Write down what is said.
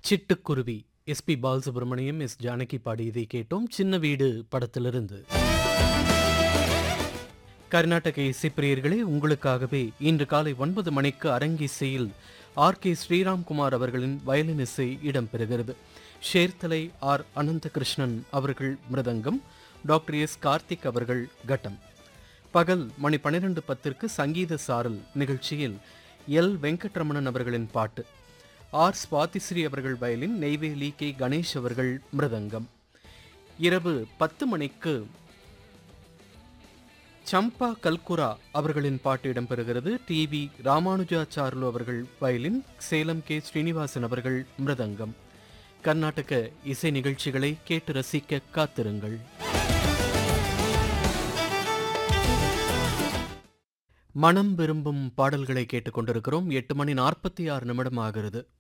சிட்டுக்குருவி SP Balasubrahmanyam S Janaki பாடியதை கேட்டோம் சின்ன வீடு படத்திலிருந்து கர்நாடக இசைப்பிரியர்களே உங்களுக்காகவே இன்று காலை ஒன்பது மணிக்கு அரங்கிசையில் ஆர் கே ஸ்ரீராம்குமார் அவர்களின் வயலின் இசை இடம்பெறுகிறது ஷேர்தலை ஆர் அனந்தகிருஷ்ணன் அவர்கள் மிருதங்கம் டாக்டர் எஸ் கார்த்திக் அவர்கள் கட்டம் பகல் மணி பன்னிரண்டு பத்திற்கு சங்கீத சாரல் நிகழ்ச்சியில் எல் வெங்கட்ரமணன் அவர்களின் பாட்டு ஆர் ஸ்வாதிஸ்ரீ அவர்கள் வயலின் நெய்வேலி கே கணேஷ் அவர்கள் மிருதங்கம் இரவு பத்து மணிக்கு சம்பா கல்குரா அவர்களின் பாட்டு இடம்பெறுகிறது டி வி ராமானுஜாச்சார்லு அவர்கள் வயலின் சேலம் கே ஸ்ரீனிவாசன் அவர்கள் மிருதங்கம் கர்நாடக இசை நிகழ்ச்சிகளை கேட்டு ரசிக்க காத்திருங்கள் மனம் விரும்பும் பாடல்களை கேட்டுக்கொண்டிருக்கிறோம் எட்டு மணி நாற்பத்தி ஆறு நிமிடம் ஆகிறது